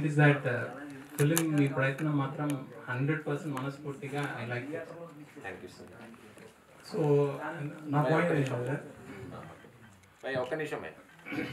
Point is that film మీ ప్రయత్నం మాత్రం హండ్రెడ్ పర్సెంట్ మనస్ఫూర్తిగా I like thank you so much so నా పాయింట్ ఏంటంటే భయ్ ఒక్క నిమిషం భయ్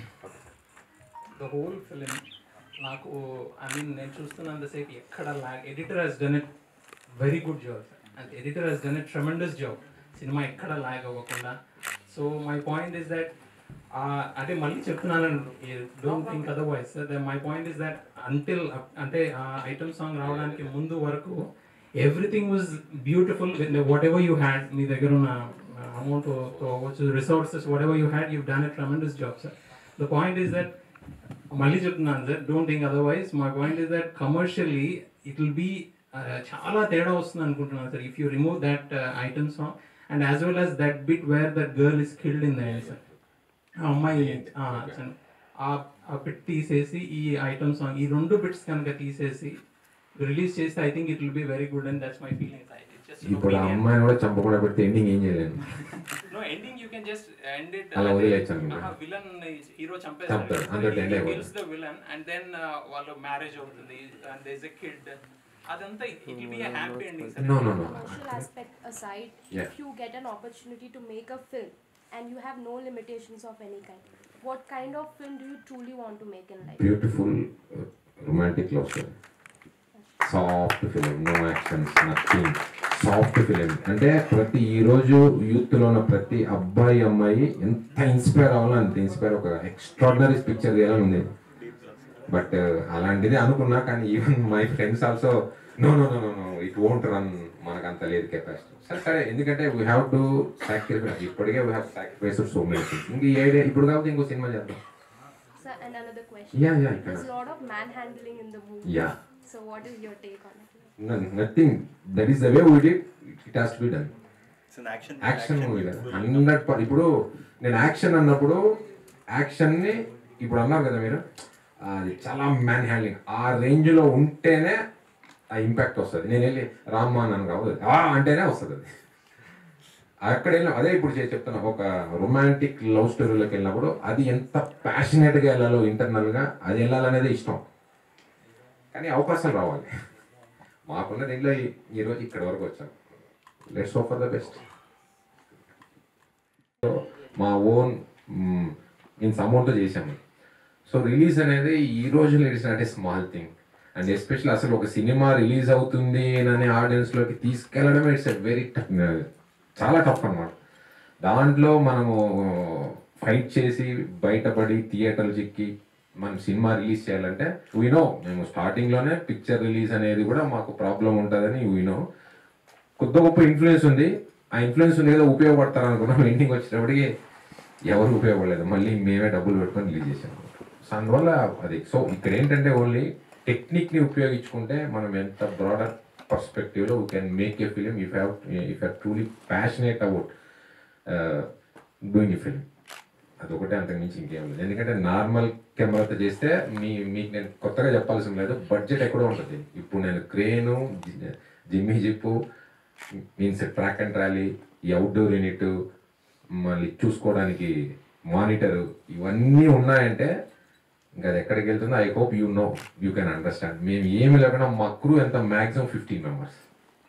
ద హోల్ ఫిలిం నాకు ఐ మీన్ నేను చూస్తున్నంతసేపు ఎక్కడ lag editor he's done it very good job and editor he's done it tremendous job సినిమా ఎక్కడ లాగ్ అవ్వకుండా so my point is that అంటే మళ్ళీ చెప్తున్నాను don't think otherwise my point is that until అంటే ఐటమ్ సాంగ్ రావడానికి ముందు వరకు everything was beautiful whatever you had మీ దగ్గర ఉన్న అమౌంట్ అవ్వచ్చు resources whatever you had you done a tremendous job sir the point is that మళ్ళీ చెప్తున్నాను sir don't think otherwise my point is that commercially it will be చాలా తేడా వస్తుంది అనుకుంటున్నాను sir if you remove that item song and as well as that bit where that girl is killed in the end sir ఆ అమ్మాయి ఆ, చన్- ఆ- ఆ bit తీసేసి ఈ ఐటమ్ సాంగ్ ఈ రెండు బిట్స్ కనుక తీసేసి రిలీజ్ చేస్తే I think it will be very good and that's my feelings ఇప్పుడు ఆ అమ్మాయిని కూడా చంపకుండా పెడితే ఎండింగ్ ఏం చేయలేను no ending you can just end it అలా వదిలేయచ్చు అనుకుంటా. విలన్ హీరో చంపుతాడు. అందరితో end అయిపోతుంది. Kills the villain and then వాళ్ళు మ్యారేజ్ అవుతుంది and there is a kid అదంతా it will be a happy ending sir No, no, no. commercial aspect aside, Yeah. if you get an opportunity to make a film and you have no limitations of any kind, what kind of film do you truly want to make in life? Beautiful romantic love story soft film no actions nothing soft film అంటే ప్రతి ఈ రోజు youth లో ఉన్న ప్రతి అబ్బాయి అమ్మాయి ఎంత ఇన్స్పైర్ అవ్వాలో అంత ఇన్స్పైర్ ఒక ఎక్స్ట్రాడినరీ పిక్చర్ తీయాలని ఉంది బట్ అలాంటిది అనుకున్నా కానీ even my friends also no no no no no it won't run మనకు అంత లేదు కెపాసిటీ సరే సరే ఎందుకంటే వీ హ్యావ్ టు సాక్రిఫైస్ ఇప్పటికే we have sacrifice so many things ఇంక ఈ ఐడియా ఇప్పుడు కాబట్టి ఇంకో సినిమా చేద్దాం Sir, and another question. Yeah, yeah, you can There's ask. a lot of manhandling in the movie. Yeah. So, what is your take on it? Nothing that is the way we did it has to be done It's an action. Action movie కదా hundred per ఇప్పుడు నేను action అన్నప్పుడు యాక్షన్ని ఇప్పుడు అన్నారు కదా మీరు అది చాలా మ్యాన్ హ్యాండ్లింగ్ ఆ రేంజ్లో ఉంటేనే ఆ ఇంపాక్ట్ వస్తుంది నేను వెళ్ళి రామ్మా అని కాదు ఆ అంటేనే వస్తుంది అది అక్కడ వెళ్ళిన అదే ఇప్పుడు చే- చెప్తున్నా ఒక రొమాంటిక్ లవ్ స్టోరీలోకి వెళ్ళినప్పుడు అది ఎంత ప్యాషనేట్గా వెళ్ళాలో ఇంటర్నల్గా అది వెళ్ళాలనేది ఇష్టం కానీ అవకాశాలు రావాలి మాకున్న దీంట్లో ఈ- ఈరోజు ఇక్కడ వరకు వచ్చాం let's hope for the best మా ఓన్ మీన్స్ అమౌంట్ చేసాము సో రిలీజ్ అనేది ఈ రోజు రిలీజ్ అంటే స్మాల్ థింగ్ అండ్ ఎస్పెషల్ అసలు ఒక సినిమా రిలీజ్ అవుతుంది అనే ఆడియన్స్లోకి తీసుకెళ్ళడం ఇట్స్ వెరీ చాలా టఫ్ అన్నమాట దాంట్లో మనము ఫైట్ చేసి బయటపడి థియేటర్లు చిక్కి మనం సినిమా రిలీజ్ చేయాలంటే నో మేము స్టార్టింగ్లోనే పిక్చర్ రిలీజ్ అనేది కూడా మాకు ప్రాబ్లం ఉంటుందని నో కొద్ది గొప్ప ఇన్ఫ్లుయెన్స్ ఉంది ఆ ఇన్ఫ్లుయెన్స్ ఉంది కదా ఉపయోగపడతారు అనుకున్నాం ఎండింగ్ వచ్చేటప్పటికి ఎవరు ఉపయోగపడలేదు మళ్ళీ మేమే డబ్బులు పెట్టుకొని రిలీజ్ చేసాము సో అందువల్ల అది సో ఇక్కడ ఏంటంటే ఓన్లీ టెక్నిక్ని ఉపయోగించుకుంటే మనం ఎంత బ్రాడర్ పర్స్పెక్టివ్లో we can make a film if have if have truly passionate about doing a film అదొకటే అంతకు మించి ఇంకేం లేదు ఎందుకంటే నార్మల్ కెమెరాతో చేస్తే మీ మీకు నేను కొత్తగా చెప్పాల్సిన లేదు బడ్జెట్ ఎక్కడో ఉంటుంది ఇప్పుడు నేను crane jimmy jib means track and trolley ఈ అవుట్డోర్ యూనిట్ మళ్ళీ చూసుకోవడానికి మానిటర్ ఇవన్నీ ఉన్నాయంటే ఇంకా అది ఎక్కడికి వెళ్తుందో I hope you know you can understand మేము ఏమి లేకుండా మా క్రూ ఎంత మ్యాక్సిమం ఫిఫ్టీన్ మెంబర్స్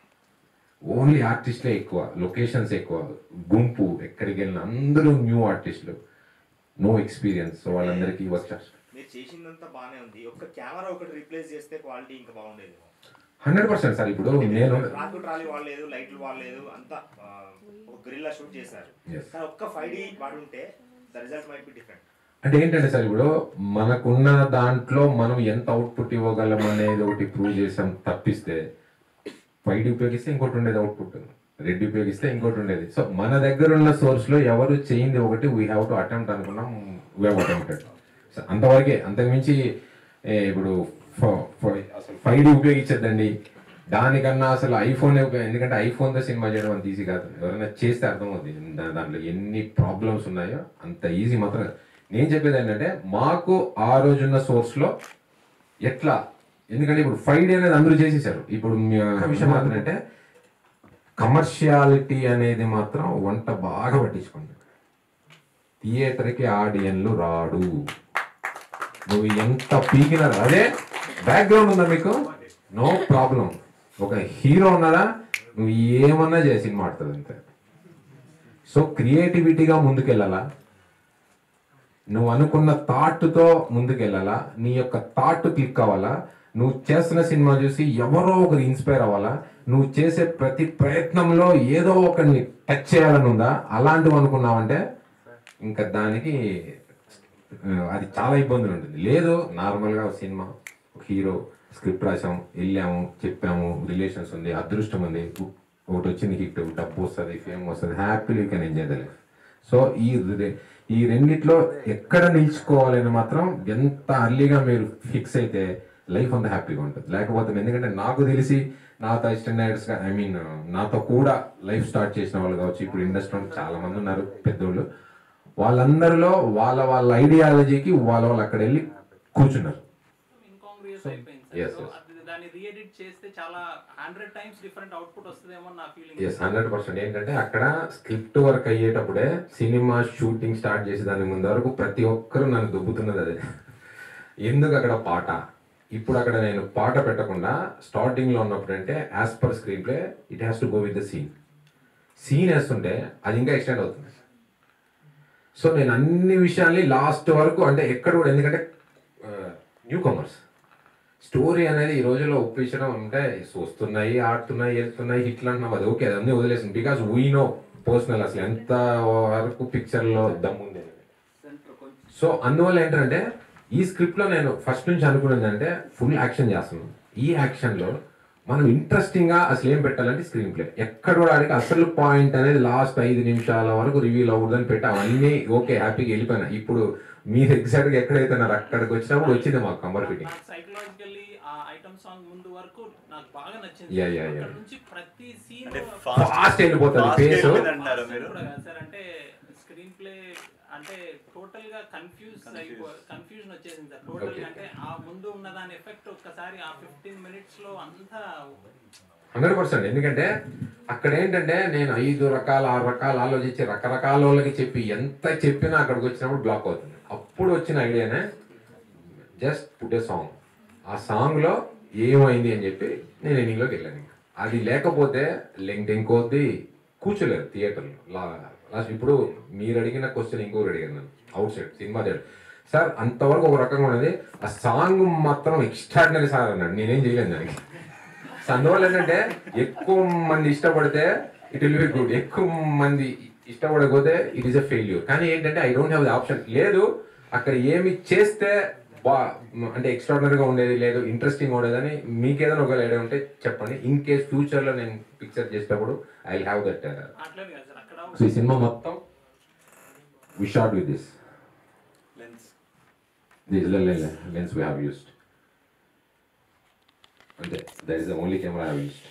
ఓన్లీ ఆర్టిస్ట్లే ఎక్కువ లొకేషన్స్ ఎక్కువ గుంపు ఎక్కడికి వెళ్ళిన అందరూ న్యూ ఆర్టిస్టులు నో ఎక్స్పీరియన్స్ సో వాళ్ళందరికీ వచ్చా మీరు చేసిందంతా బానే ఉంది ఒక్క కెమెరా ఒకటి రీప్లేస్ చేస్తే క్వాలిటీ ఇంకా బాగుండేది హండ్రెడ్ పర్సెంట్ సార్ ఇప్పుడు నేను ట్రాక్ ట్రాలీ వాడలేదు లైట్లు వాడలేదు అంతా ఆ, ఒక గ్రిల్లా షూట్ చేశారు Yes. కానీ ఒక్క ఫైవ్ డి వాడుంటే the result might be different అంటే ఏంటంటే సార్ ఇప్పుడు మనకున్న దాంట్లో మనం ఎంత అవుట్పుట్ ఇవ్వగలం అనేది ఒకటి ప్రూవ్ చేసాం తప్పిస్తే వైట్ ఉపయోగిస్తే ఇంకోటి ఉండేది అవుట్పుట్ రెడ్ ఉపయోగిస్తే ఇంకోటి ఉండేది సో మన దగ్గర ఉన్న సోర్స్ లో ఎవరు చేయింది ఒకటి వీ హ్యావ్ టు అటెంప్ట్ అనుకున్నాం వీ హ్యావ్ అటెంప్టెడ్ సో అంతవరకే అంతకుమించి ఏ, ఇప్పుడు ఫ- ఫ- అసలు ఫైవ్ డి ఉపయోగించద్దండి దానికన్నా అసలు ఐఫోన్ ఎందుకంటే ఐఫోన్తో సినిమా చేయడం అంత ఈజీ కాదు ఎవరైనా చేస్తే అర్థమవుతుంది దా- దాంట్లో ఎన్ని ప్రాబ్లమ్స్ ఉన్నాయో అంత ఈజీ మాత్రం కాదు. నేను చెప్పేది ఏంటంటే మాకు ఆ రోజున్న సోర్స్లో ఎట్లా ఎందుకంటే ఇప్పుడు ఫైవ్ డే అనేది అందరూ చేసేసారు ఇప్పుడు మీ విషయం మాత్రం అంటే కమర్షియాలిటీ అనేది మాత్రం వంట బాగా పట్టించుకోండి థియేటర్కి ఆడియన్లు రాడు నువ్వు ఎంత పీకినా అదే బ్యాక్గ్రౌండ్ ఉందా మీకు నో ప్రాబ్లం ఒక హీరో ఉన్నాడా నువ్వు ఏమన్నా చేసి సినిమా ఆడుతుంది అంతే సో క్రియేటివిటీగా ముందుకెళ్ళాలా నువ్వు అనుకున్న థాట్తో ముందుకెళ్ళాలా నీ యొక్క థాట్ క్లిక్ అవ్వాలా నువ్వు చేస్తున్న సినిమా చూసి ఎవరో ఒకరు ఇన్స్పైర్ అవ్వాలా నువ్వు చేసే ప్రతి ప్రయత్నంలో ఏదో ఒకరిని టచ్ చేయాలని ఉందా అలాంటివి అనుకున్నావంటే ఇంకా దానికి ఆ, అది చాలా ఇబ్బందులు ఉంటుంది లేదు నార్మల్గా ఒక సినిమా ఒక హీరో స్క్రిప్ట్ రాసాం వెళ్ళాము చెప్పాము రిలేషన్స్ ఉంది అదృష్టం ఉంది ఒకటి వచ్చింది హిట్ డబ్బు వస్తుంది ఫేమ్ వస్తుంది happily can enjoy the life so ఈ రె- ఈ రెండిట్లో ఎక్కడ నిల్చుకోవాలని మాత్రం ఎంత అర్లీగా మీరు ఫిక్స్ అయితే లైఫ్ అంతా హ్యాపీగా ఉంటుంది లేకపోతే ఎందుకంటే నాకు తెలిసి నాతో అసిస్టెంట్ గా ఐ మీన్ నాతో కూడా లైఫ్ స్టార్ట్ చేసిన వాళ్ళు కావచ్చు ఇప్పుడు ఇండస్ట్రీలో చాలా మంది ఉన్నారు పెద్దోళ్ళు వాళ్ళందరిలో వాళ్ళ వాళ్ళ ఐడియాలజీకి వాళ్ళ వాళ్ళు అక్కడ వెళ్ళి కూర్చున్నారు ఇన్కాంగ్రియస్ అయిపోయింది yes, సార్ సో yes. అది దాన్ని రీఎడిట్ చేస్తే చాలా హండ్రెడ్ టైమ్స్ డిఫరెంట్ అవుట్పుట్ వస్తుందేమో నా ఫీలింగ్ ఎస్ హండ్రెడ్ పర్సెంట్ ఏంటంటే అక్కడ స్క్రిప్ట్ వర్క్ అయ్యేటప్పుడే సినిమా షూటింగ్ స్టార్ట్ చేసే దాని ముందు వరకు ప్రతి ఒక్కరు నన్ను దుబ్బుతున్నది అదే ఎందుకు అక్కడ పాట ఇప్పుడు అక్కడ నేను పాట పెట్టకుండా స్టార్టింగ్ లో ఉన్నప్పుడు అంటే as per screenplay it has to go with the scene scene వేస్తుంటే అది ఇంకా ఎక్స్టెండ్ అవుతుంది సో నేను అన్ని విషయాల్ని లాస్ట్ వరకు అంటే ఎక్కడ కూడా ఎందుకంటే న్యూ కమర్స్ స్టోరీ అనేది ఈ రోజుల్లో ఒప్పించడం అంటే వస్తున్నాయి ఆడుతున్నాయి వెళ్తున్నాయి హిట్లు అంటున్నాం అది ఓకే అన్నీ వదిలేసింది బికాస్ వీ నో పర్సనల్ అసలు ఎంత వరకు పిక్చర్లో దమ్ముంది అనేది సో అందువల్ల ఏంటంటే ఈ స్క్రిప్ట్ లో నేను ఫస్ట్ నుంచి అనుకున్నది అంటే ఫుల్ యాక్షన్ చేస్తున్నాను ఈ యాక్షన్ లో మనం ఇంట్రెస్టింగ్ గా అసలు ఏం పెట్టాలంటే స్క్రీన్ ప్లే ఎక్కడ కూడా ఆడికి అసలు పాయింట్ అనేది లాస్ట్ ఐదు నిమిషాల వరకు రివీల్ అవ్వదని పెట్టి అవన్నీ ఓకే హ్యాపీగా వెళ్ళిపోయినా ఇప్పుడు మీరు ఎగ్జాక్ట్ గా ఎక్కడైతే నాకు అక్కడికి వచ్చినప్పుడు వచ్చింది మాకు కంబర్ ఫిట్టింగ్ నాకు సైకలాజికల్లీ ఆ ఐటమ్ సాంగ్ ముందు వరకు నాకు బాగా నచ్చింది Yeah, yeah, yeah. అక్కడ నుంచి ప్రతి సీన్ అంటే ఫాస్ట్ వెళ్ళిపోతుంది fast పేస్ వెళ్ళిపోతుంది అంటారా మీరు కూడా కాదు సార్ అంటే స్క్రీన్ ప్లే అంటే టోటల్ గా కన్ఫ్యూజ్ అయిపో కన్ఫ్యూజన్ వచ్చేసింది సార్ టోటల్ Okay. అంటే ఆ ముందు ఉన్న దాని ఎఫెక్ట్ ఒక్కసారి ఆ ఫిఫ్టీన్ మినిట్స్ లో అంతా హండ్రెడ్ పర్సెంట్ ఎందుకంటే అక్కడ ఏంటంటే నేను ఐదు రకాల ఆరు రకాలు ఆలోచించి రకరకాల వాళ్ళకి చెప్పి ఎంత చెప్పినా అక్కడికి వచ్చినప్పుడు బ్లాక్ అవుతుంది అప్పుడు వచ్చిన ఐడియానే జస్ట్ పుట్ ఏ సాంగ్ ఆ సాంగ్లో ఏమైంది అని చెప్పి నేను ఎన్నింగ్లోకి వెళ్ళాను ఇంకా. అది లేకపోతే లెంగ్త్ ఇంకోద్ది కూర్చోలేరు థియేటర్లో లాస్ట్ ఇప్పుడు మీరు అడిగిన క్వశ్చన్ ఇంకొకరు అడిగాను నన్ను outside cinema theatre sir అంతవరకు ఒక రకంగా ఉన్నది ఆ సాంగ్ మాత్రం ఎక్స్ట్రాడినరీ సార్ అన్నాడు నేనేం చేయలేను దానికి సో అందువల్ల ఏంటంటే ఎక్కువ మంది ఇష్టపడితే ఇట్ విల్ బి గుడ్ ఎక్కువ మంది ఇష్టపడకపోతే ఇట్ ఈస్ ఎ ఫెయిల్యూర్ కానీ ఏంటంటే I don't have the option లేదు అక్కడ ఏమి చేస్తే బా అంటే ఎక్స్ట్రాడినరీగా ఉండేది లేదు ఇంట్రెస్టింగ్ ఉండేదని మీకు ఏదైనా ఒకవేళ ఐడియా ఉంటే చెప్పండి ఇన్ కేస్ ఫ్యూచర్లో నేను పిక్చర్ చేసేటప్పుడు ఐ హ్యావ్ దట్ అట్లేదు కదా సార్ అక్కడ సో ఈ సినిమా మొత్తం we shot with this lens this lens we have used అంతే that is the only camera have used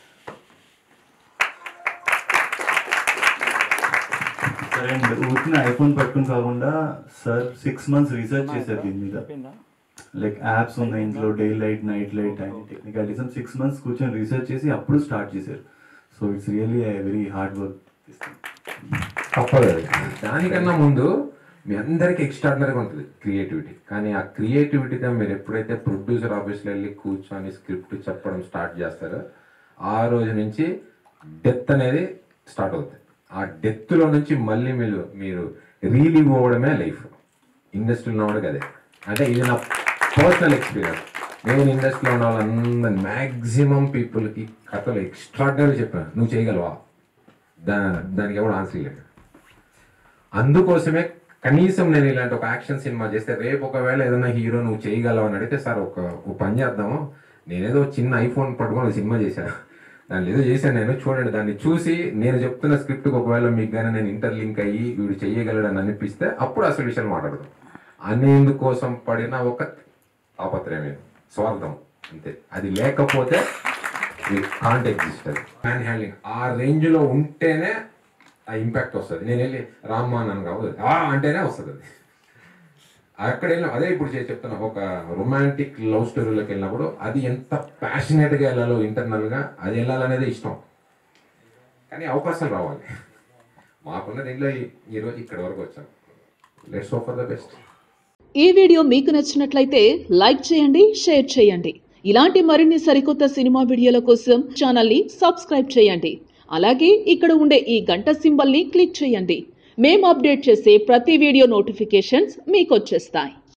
సరే అండి ఊరికిన ఐఫోన్ పట్టుకుని కాకుండా సార్ సిక్స్ మంత్స్ రీసెర్చ్ చేశారు దీని మీద లైక్ యాప్స్ ఉన్నాయి ఇంట్లో day light night light and technicalities six months కూర్చొని రీసెర్చ్ చేసి అప్పుడు స్టార్ట్ చేశారు so it's really very hard work తప్పదు అది. దానికన్నా ముందు మీ అందరికి ఎక్స్ట్రాడినరీగా ఉంటుంది క్రియేటివిటీ కానీ ఆ క్రియేటివిటీతో మీరు ఎప్పుడైతే ప్రొడ్యూసర్ ఆఫీస్లో వెళ్ళి కూర్చొని స్క్రిప్ట్ చెప్పడం స్టార్ట్ చేస్తారో ఆ రోజు నుంచి డెత్ అనేది స్టార్ట్ అవుతుంది ఆ డెత్లో నుంచి మళ్ళీ మీరు మీరు రీలీవ్ అవ్వడమే లైఫ్ ఇండస్ట్రీలో ఉన్నవాడికి అదే అంటే ఇది నా పర్సనల్ ఎక్స్పీరియన్స్ నేను ఇండస్ట్రీలో ఉన్న వాళ్ళందరూ మ్యాక్సిమం పీపుల్కి కథలు ఎక్స్ట్రాడినరీ చెప్పాను నువ్వు చేయగలవా దా దానికి ఎవరు ఆన్సర్ లేదు అందుకోసమే కనీసం నేను ఇలాంటి ఒక యాక్షన్ సినిమా చేస్తే రేపు ఒకవేళ ఏదైనా హీరో నువ్వు చేయగలవు అని అడిగితే సార్ ఒక ఒక పని చేద్దాము నేనేదో చిన్న ఐఫోన్ పట్టుకొని సినిమా చేశాను దాన్ని ఏదో చేశాను నేను చూడండి దాన్ని చూసి నేను చెప్తున్న స్క్రిప్ట్కి ఒకవేళ మీకు కానీ నేను ఇంటర్లింక్ అయ్యి వీడు చేయగలడని అనిపిస్తే అప్పుడు అసలు విషయాలు మాట్లాడదాం అనేందుకోసం పడిన ఒక తాపత్రయమే స్వార్థం అంతే అది లేకపోతే కాంట్ ఎగ్జిస్ట్ అది హ్యాండ్ హ్యాండ్లింగ్ ఆ రేంజ్ లో ఉంటేనే ఆ ఇంపాక్ట్ వస్తుంది నేను వెళ్ళి రామ్మా నన్ను కావు ఆ అంటేనే వస్తుంది అది అక్కడ వెళ్ళిన అదే ఇప్పుడు చే- చెప్తున్నా ఒక రొమాంటిక్ లవ్ స్టోరీలోకి వెళ్ళినప్పుడు అది ఎంత passionate గా వెళ్ళాలో internal గా అది వెళ్ళాలనేది ఇష్టం కానీ అవకాశాలు రావాలి మాకున్న దీంట్లో ఈ- ఈరోజు ఇక్కడ వరకు వచ్చాం let's hope for the best ఈ వీడియో మీకు నచ్చినట్లయితే లైక్ చేయండి షేర్ చేయండి ఇలాంటి మరిన్ని సరికొత్త సినిమా వీడియోల కోసం ఛానల్ని సబ్స్క్రైబ్ చేయండి అలాగే ఇక్కడ ఉండే ఈ గంట సింబల్ని క్లిక్ చేయండి మేము అప్డేట్ చేసే ప్రతి వీడియో నోటిఫికేషన్స్ మీకు వచ్చేస్తాయి